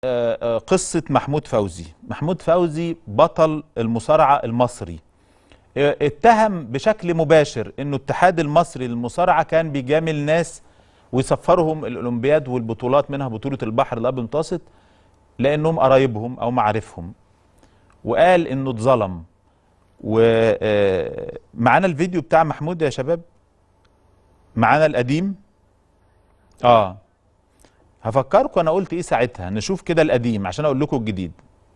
قصة محمود فوزي محمود فوزي بطل المصارعة المصري اتهم بشكل مباشر انه الاتحاد المصري للمصارعة كان بيجامل ناس ويسفرهم الاولمبياد والبطولات منها بطولة البحر الابيض المتوسط لانهم قرايبهم او معارفهم وقال انه اتظلم ومعانا الفيديو بتاع محمود يا شباب معانا القديم اه هفكركم انا قلت ايه ساعتها نشوف كده القديم عشان اقول لكم الجديد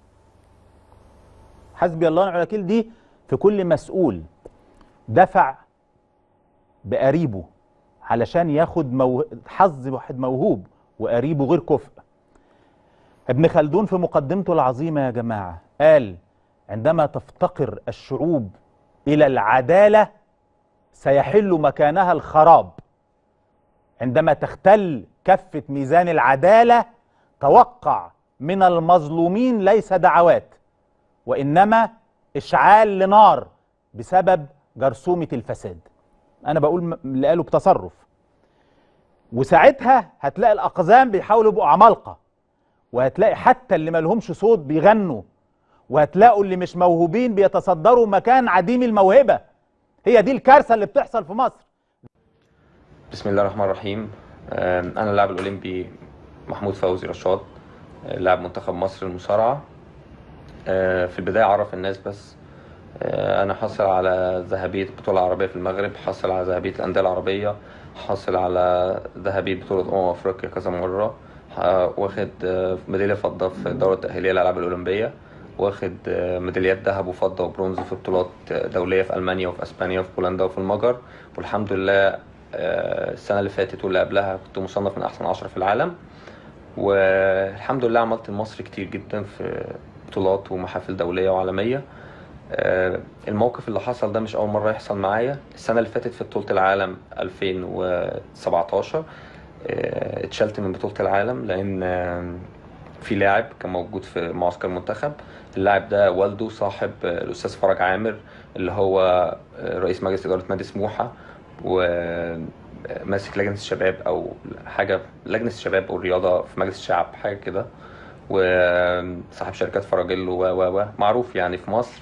حسبي الله ونعم الوكيل دي في كل مسؤول دفع بقريبه علشان ياخد مو... حظ واحد موهوب وقريبه غير كفء ابن خلدون في مقدمته العظيمة يا جماعة قال عندما تفتقر الشعوب إلى العدالة سيحل مكانها الخراب عندما تختل كفة ميزان العدالة توقع من المظلومين ليس دعوات وإنما إشعال لنار بسبب جرثومة الفساد أنا بقول اللي قاله بتصرف وساعتها هتلاقي الأقزام بيحاولوا يبقوا عمالقة وهتلاقي حتى اللي مالهمش صوت بيغنوا وهتلاقوا اللي مش موهوبين بيتصدروا مكان عديم الموهبة هي دي الكارثة اللي بتحصل في مصر بسم الله الرحمن الرحيم أنا اللاعب الأولمبي محمود فوزي رشاد لاعب منتخب مصر للمصارعة في البداية أعرف الناس بس أنا حاصل على ذهبية بطولة عربية في المغرب حاصل على ذهبية الأندية العربية حاصل على ذهبية بطولة أمم أفريقيا كذا مرة واخد ميدالية فضة في الدورة التأهيلية للألعاب الأولمبية واخد ميداليات ذهب وفضة وبرونز في بطولات دولية في ألمانيا وفي أسبانيا وفي بولندا وفي المجر والحمد لله السنة اللي فاتت واللي قبلها كنت مصنف من أحسن عشرة في العالم والحمد لله عملت لمصر كتير جدا في بطولات ومحافل دولية وعالمية الموقف اللي حصل ده مش أول مرة يحصل معايا السنة اللي فاتت في بطولة العالم 2017 اتشلت من بطولة العالم لأن في لاعب كان موجود في معسكر المنتخب اللاعب ده والده صاحب الأستاذ فرج عامر اللي هو رئيس مجلس إدارة نادي سموحة وماسك لجنة الشباب أو حاجة لجنة الشباب والرياضة في مجلس الشعب حاجة كده وصاحب شركات فراجيل و و و معروف يعني في مصر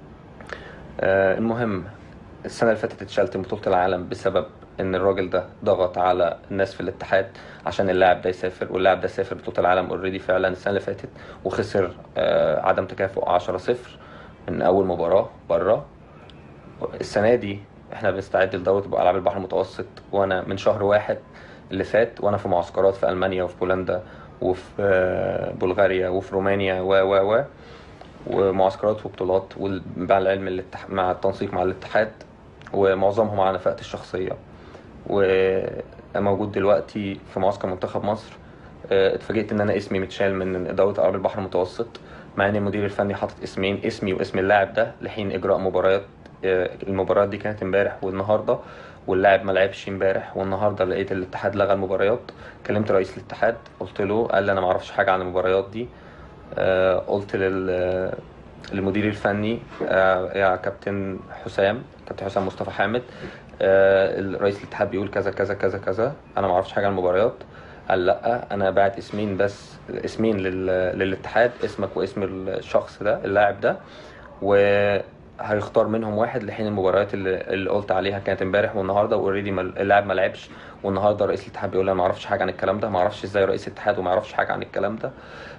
المهم السنة اللي فاتت اتشلت من بطولة العالم بسبب ان الراجل ده ضغط على الناس في الاتحاد عشان اللاعب ده يسافر واللاعب ده سافر بطولة العالم اوريدي فعلا السنة اللي فاتت وخسر عدم تكافؤ 10 0 من اول مباراة بره السنة دي احنا بنستعد لدورة العاب البحر المتوسط وانا من شهر واحد اللي فات وانا في معسكرات في المانيا وفي بولندا وفي بلغاريا وفي رومانيا و و و ومعسكرات وبطولات مع العلم مع التنسيق مع الاتحاد ومعظمهم على نفقتي الشخصية وموجود دلوقتي في معسكر منتخب مصر اتفاجئت ان انا اسمي متشال من اداره العاب البحر المتوسط مع ان المدير الفني حاطط اسمين اسمي واسم اللاعب ده لحين اجراء مباريات المباريات دي كانت امبارح والنهارده واللاعب ما لعبش امبارح والنهارده لقيت الاتحاد لغى المباريات كلمت رئيس الاتحاد قلت له قال لي انا ما اعرفش حاجه عن المباريات دي قلت لل المدير الفني يا كابتن حسام كابتن حسام مصطفى حامد رئيس الاتحاد بيقول كذا كذا كذا كذا انا ما اعرفش حاجه عن المباريات قال لا انا باعت اسمين بس اسمين للاتحاد اسمك واسم الشخص ده اللاعب ده وهيختار منهم واحد لحين المباريات اللي, اللي قلت عليها كانت امبارح والنهارده واوريدي اللاعب ما لعبش والنهارده رئيس الاتحاد بيقول انا ما اعرفش حاجه عن الكلام ده ما اعرفش ازاي رئيس الاتحاد وما يعرفش حاجه عن الكلام ده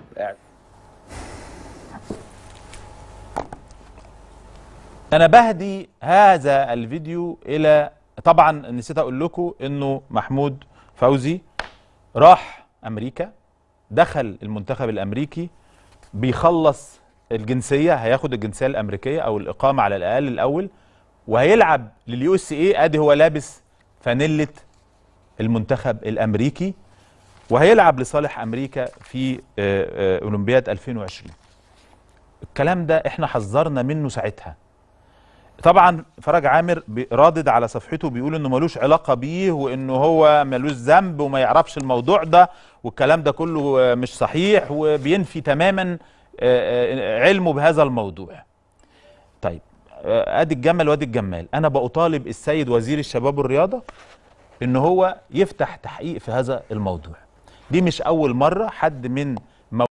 انا بهدي هذا الفيديو الى طبعا نسيت اقول لكم انه محمود فوزي راح امريكا دخل المنتخب الامريكي بيخلص الجنسيه هياخد الجنسيه الامريكيه او الاقامه على الاقل الاول وهيلعب لليو اس اي ادي هو لابس فانيله المنتخب الامريكي وهيلعب لصالح امريكا في اولمبياد 2020 الكلام ده احنا حذرنا منه ساعتها طبعا فرج عامر رادد على صفحته بيقول انه ملوش علاقه بيه وانه هو ملوش ذنب وما يعرفش الموضوع ده والكلام ده كله مش صحيح وبينفي تماما علمه بهذا الموضوع طيب ادي الجمل وادي الجمال انا بطالب السيد وزير الشباب والرياضه ان هو يفتح تحقيق في هذا الموضوع دي مش اول مره حد من